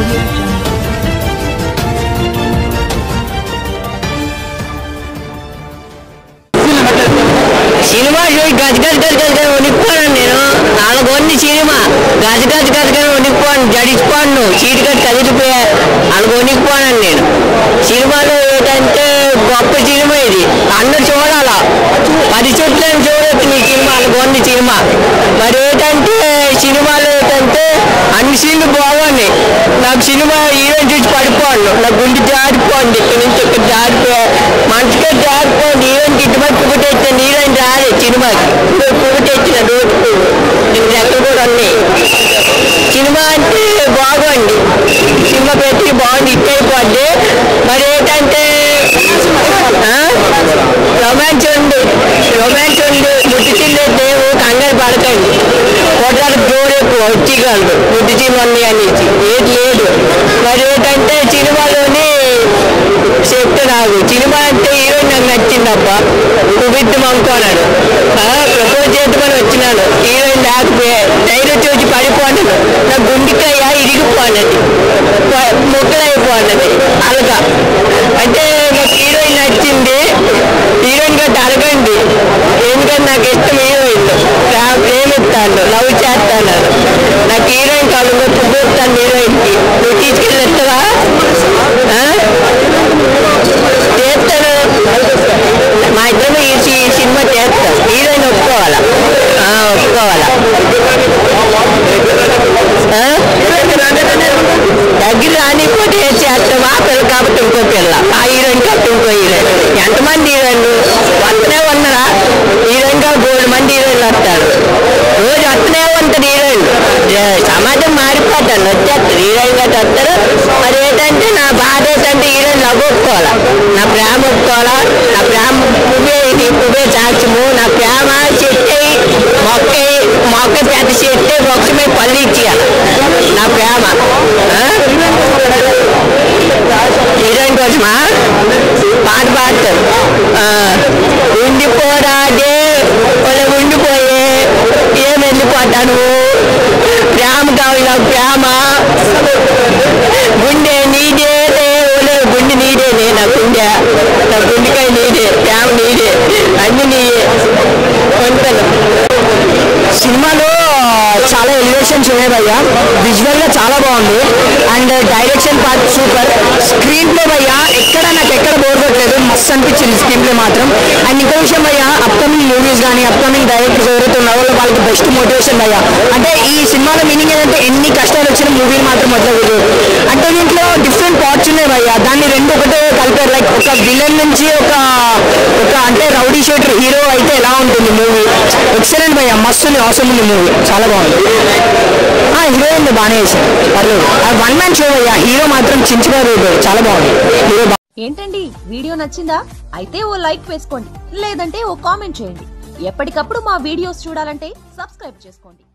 audio jungle. Cinema చూసి గజ గజ గజ గజ గజ వణికిపోయాను నేను నాలుగు వంది సినిమా గజ గజ గజ గజ వణికిపోయాను జడిచిపోయాను చీటి గట్టు కదిలిపోయా నాలుగు వణికిపోయాను నేను సినిమాలో ఏంటంటే గొప్ప సినిమా ఇది అందరు చూడాలా పది చెట్లను చూడొచ్చు నీ సినిమా నాలుగు వంది సినిమా మరి ఏంటంటే సినిమాలో ఏంటంటే అన్ని సీన్లు బాగున్నాయి నాకు సినిమా హీరోయిన్ చూసి పడిపోను నా గుండె జారిపోండి ఇక్కడ నుంచి ఇక్కడ జారిపోయా మంచిగా జారిపోండి హీరోయిన్ ఇటుమతి పువ్వుటెచ్చాను హీరోయిన్ రాదు సినిమాకి పువ్వుటెచ్చిన రోజు నేను ఎక్కడ కూడా ఉన్నాయి సినిమా అంటే బాగుంది సినిమా పెట్టి బాగుంది హిట్ అయిపోద్ది మరి ఏంటంటే రొమాన్స్ ఉంది రొమాన్స్ ఉంది ముట్టి చిల్లు దేవు కంగారు పడకండి కొట్టాలకు జోరు ఎక్కువ వచ్చిగలరు ముట్టి చిల్లు ఉన్నాయి అనేసి ఏది లేదు మరి ఏంటంటే సినిమాలోని చెప్తే నాకు సినిమా అంటే హీరోయిన్ నాకు నచ్చిందబ్బా కుబిద్దు అనుకోనాడు ప్రపోజ్ చేద్దామని వచ్చినాను హీరోయిన్ లేకపోయా ధైర్యం చూసి పడిపోనాను నా గుండెకాయ ఇరిగిపోనది ముక్కలైపోనది అలాగా అంటే నాకు హీరోయిన్ నచ్చింది హీరోయిన్ గట్టి అడగండి ఎందుకంటే నాకు ఇష్టం హీరోయిన్ ప్రేమిస్తాను లవ్ చేస్తాను నాకు హీరోయిన్ కాదు పువ్వుతాను హీరోయిన్కి నువ్వు తీసుకెళ్ళి ఇస్తావా చేస్తాను మా ఇద్దరు ఈ సి- సినిమా చేస్తాం హీరోయిన్ ఒప్పుకోవాలా ఆ, ఒప్పుకోవాలా ఆ? దగ్గర రానిపోతే చేస్తాం ఆ పిల్ల కాబట్టి ఇంకో పిల్ల ఆ హీరోయిన్ కాబట్టి ఇంకో హీరోయిన్ ఎంతమంది హీరోయిన్లు వస్తూనే ఉన్నారా హీరోయిన్ గా మూడు మంది హీరోయిన్లు వస్తారు రోజు వస్తూనే ఉంటారు హీరోయిన్ సమాజం మారిపోతాను వచ్చేస్తారు హీరోయిన్ గా వస్తారు మరి ఏంటంటే నా బాధ ఏంటంటే హీరోయిన్ లవ్ ఒప్పుకోవాలా నా ప్రేమ ఒప్పుకోవాలా నా ప్రేమ పువ్వే ఇది పువ్వే సాక్ష్యము నా ప్రేమ చెట్టు మొక్క మొక్క పెద్ద చెట్టు వృక్షమై పళ్ళు ఇచ్చేయాలి నా ప్రేమ ఆ? హీరోయిన్ కోసమా పాట పాడతారు ఆ, ఉండిపోరాదే వాళ్ళ ఉండిపోయే ఏం వెళ్ళిపోతాను ప్రేమ కావాలి నాకు ప్రేమ గుండె నీదే ఓలే గుండె నీదేనే నా గుండె నా గుండెకాయ నీదే ప్రేమ నీదే అన్ని నీయే ఉంటాను సినిమాలో చాలా ఎలివేషన్స్ ఉన్నాయి భయ్యా విజువల్ గా చాలా బాగుంది and direction part super screenplay భయ్యా ఎక్కడ నాకు ఎక్కడ బోర్ కొట్టలేదు మస్తు అనిపించింది స్క్రీన్ ప్లే మాత్రం అండ్ ఇంకో విషయం భయ్యా అప్కమింగ్ మూవీస్ కానీ అప్కమింగ్ డైరెక్టర్స్ ఎవరైతే ఉన్నారో వాళ్ళకి బెస్ట్ మోటివేషన్ భయ్యా అంటే ఈ సినిమాలో మీనింగ్ ఏంటంటే ఎన్ని కష్టాలు వచ్చిన మూవీని మాత్రం వదలకూడదు అంటే దీంట్లో డిఫరెంట్ పార్ట్స్ ఉన్నాయి భయ్యా దాన్ని రెండు ఒకటే కలిపారు లైక్ ఒక విలన్ నుంచి ఒక ఒక అంటే రౌడీ షూటర్ హీరో అయితే ఎలా ఉంటుంది మూవీ ఎక్సలెంట్ భయ్యా మస్తు ఉంది అవసరం ఉంది మూవీ చాలా బాగుంది హీరోయిన్ బాగానే చేశారు పర్లేదు వన్ మ్యాన్ షో అయ్యా హీరో మాత్రం చించుగారు చాలా బాగుంది హీరో ఏంటండి వీడియో నచ్చిందా అయితే ఓ లైక్ వేసుకోండి లేదంటే ఓ కామెంట్ చేయండి ఎప్పటికప్పుడు మా వీడియోస్ చూడాలంటే సబ్స్క్రైబ్ చేసుకోండి